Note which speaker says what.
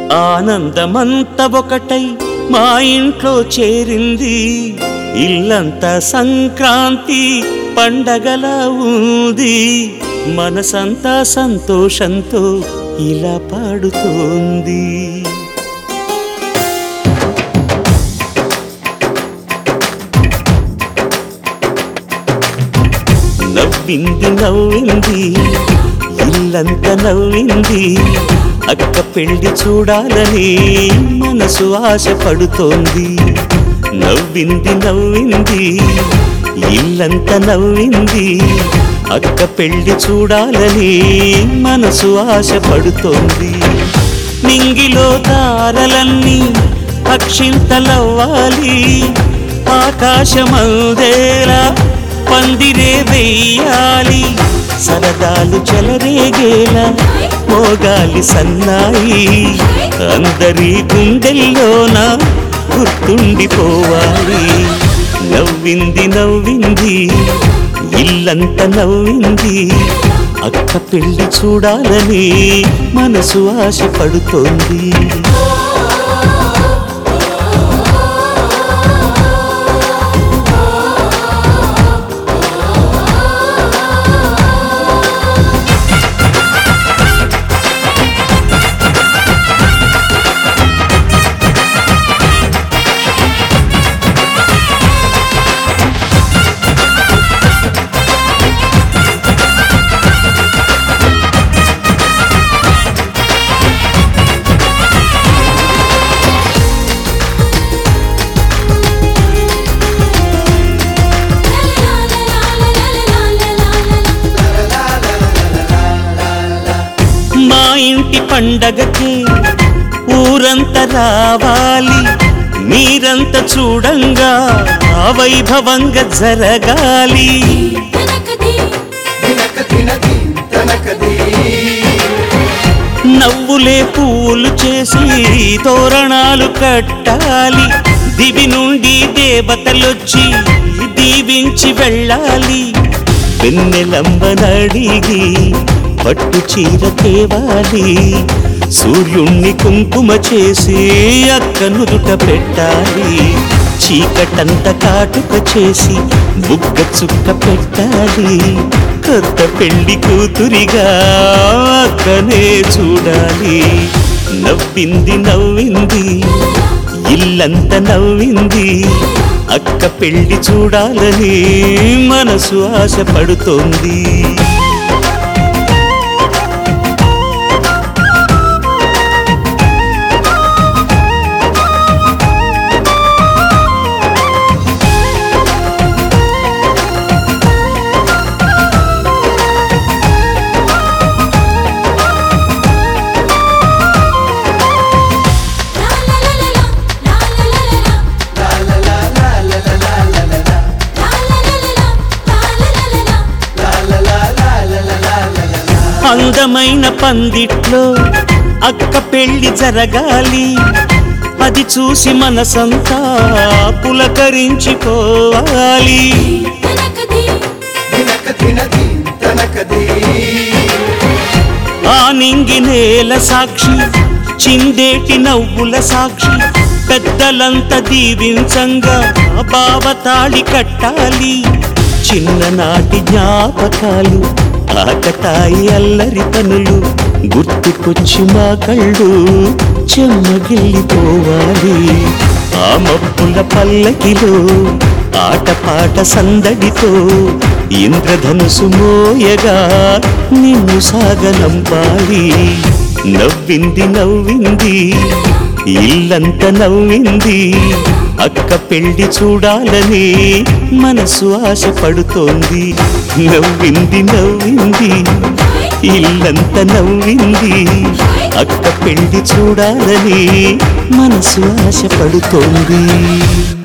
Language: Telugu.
Speaker 1: ఆనందమంత ఒకటై మా ఇంట్లో చేరింది ఇల్లంతా సంక్రాంతి పండగలా ఉంది మనసంతా సంతోషంతో ఇలా పాడుతోంది నవ్వింది నవ్వింది ఇల్లంతా నవ్వింది అక్క పెళ్లి చూడాలని మనసు ఆశపడుతోంది నవ్వింది నవ్వింది ఇల్లంతా నవ్వింది అక్క పెళ్లి చూడాలని మనసు ఆశపడుతోంది నింగిలో తారలన్నీ అక్షింతలవ్వాలి ఆకాశమందేలా పందిరే వెయ్యాలి సరదాలు చెలరేగేలా మోగాలి సన్నాయి అందరి గుండెల్లోన గుర్తుండిపోవాలి నవ్వింది నవ్వింది ఇల్లంత నవ్వింది అక్క పెళ్లి చూడాలని మనసు ఆశపడుతోంది మా ఇంటి పండగకి ఊరంతా రావాలి మీరంతా చూడంగా వైభవంగా జరగాలి నవ్వులే పూలు చేసి తోరణాలు కట్టాలి దివి నుండి దేవతలొచ్చి దీవించి వెళ్ళాలి వెన్నెలంబనడిగి పట్టు చీర తేవాలి సూర్యుణ్ణి కుంకుమ చేసి అక్క నుదుట పెట్టాలి చీకటంత కాటుక చేసి బుగ్గ చుక్క పెట్టాలి కొత్త పెళ్లి కూతురిగా అక్కనే చూడాలి నవ్వింది నవ్వింది ఇల్లంత నవ్వింది అక్క పెళ్లి చూడాలని మనసు ఆశపడుతోంది అందమైన పందిట్లో అక్క పెళ్లి జరగాలి అది చూసి మనసంతా పులకరించిపోవాలి ఆ నింగి నేల సాక్షి చిందేటి నవ్వుల సాక్షి పెద్దలంతా దీవించంగా బావతాళి కట్టాలి చిన్ననాటి జ్ఞాపకాలు ఆకతాయి అల్లరి పనులు గుర్తుకొచ్చి మా కళ్ళు చెమ్మగిల్లిపోవాలి ఆ మబ్బుల పల్లకిలో ఆటపాట సందడితో ఇంద్రధనుసు మోయగా నిన్ను సాగనంపాలి నవ్వింది నవ్వింది ఇల్లంత నవ్వింది అక్క పెళ్లి చూడాలని మనసు ఆశపడుతోంది నవ్వింది నవ్వింది ఇల్లంత నవ్వింది అక్క పెళ్లి చూడాలని మనసు ఆశపడుతోంది